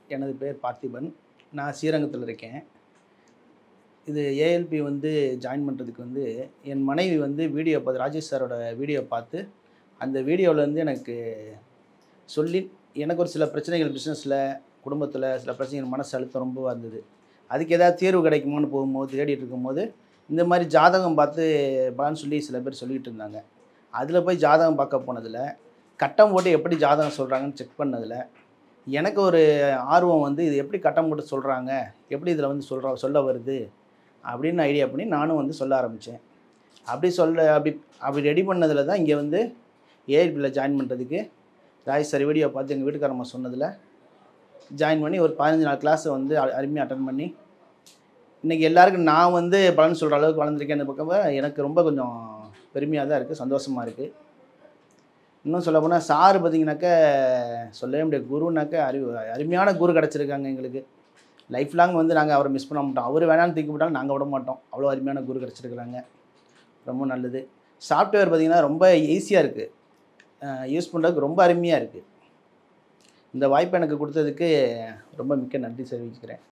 எனது பேர் பார்த்திபன் நான் ஸ்ரீரங்கத்தில் இருக்கேன் இது ஏஎல்பி வந்து ஜாயின் பண்ணுறதுக்கு வந்து என் மனைவி வந்து வீடியோ பார்த்து ராஜேஷ் சாரோட வீடியோ பார்த்து அந்த வீடியோவிலேருந்து எனக்கு சொல்லி எனக்கு ஒரு சில பிரச்சனைகள் பிஸ்னஸில் குடும்பத்தில் சில பிரச்சனைகள் மனசு அழுத்தம் ரொம்ப இருந்தது அதுக்கு ஏதாவது தீர்வு கிடைக்குமான்னு போகும்போது தேடிட்டு இருக்கும்போது இந்த மாதிரி ஜாதகம் பார்த்து பலன் சொல்லி சில பேர் சொல்லிகிட்டு இருந்தாங்க அதில் போய் ஜாதகம் பார்க்க போனதில் கட்டம் போட்டு எப்படி ஜாதகம் சொல்கிறாங்கன்னு செக் பண்ணதில் எனக்கு ஒரு ஆர்வம் வந்து இது எப்படி கட்டம் போட்டு சொல்கிறாங்க எப்படி இதில் வந்து சொல்கிற சொல்ல வருது அப்படின்னு ஐடியா பண்ணி நானும் வந்து சொல்ல ஆரம்பித்தேன் அப்படி சொல்ல அப்படி அப்படி ரெடி பண்ணதில் தான் இங்கே வந்து ஏஎல்பியில் ஜாயின் பண்ணுறதுக்கு ராஜ் சார் வீடியோ பார்த்து எங்கள் வீட்டுக்காரம்மா சொன்னதில் ஜாயின் பண்ணி ஒரு பதினஞ்சு நாள் கிளாஸை வந்து அ- அருமையாக அட்டன் பண்ணி இன்றைக்கி எல்லாருக்கும் நான் வந்து பலன் சொல்கிற அளவுக்கு வளர்ந்துருக்கேன் அந்த பக்கம் எனக்கு ரொம்ப கொஞ்சம் பெருமையாக தான் இருக்குது சந்தோஷமாக இருக்குது இன்னும் சொல்ல போனால் சார் பார்த்தீங்கன்னாக்க சொல்லவே முடியாது குருனாக்க அறிவு அருமையான குரு கிடச்சிருக்காங்க எங்களுக்கு லைஃப் லாங் வந்து நாங்கள் அவரை மிஸ் பண்ண மாட்டோம் அவர் வேணான்னு தூக்கி விட்டாலும் நாங்கள் விட மாட்டோம் அவ்வளோ அருமையான குரு கிடச்சிருக்கிறாங்க ரொம்ப நல்லது சாஃப்ட்வேர் பார்த்தீங்கன்னா ரொம்ப ஈஸியாக இருக்குது யூஸ் பண்ணுறதுக்கு ரொம்ப அருமையாக இருக்குது இந்த வாய்ப்பை எனக்கு கொடுத்ததுக்கு ரொம்ப மிக்க நன்றி தெரிவிச்சுக்கிறேன்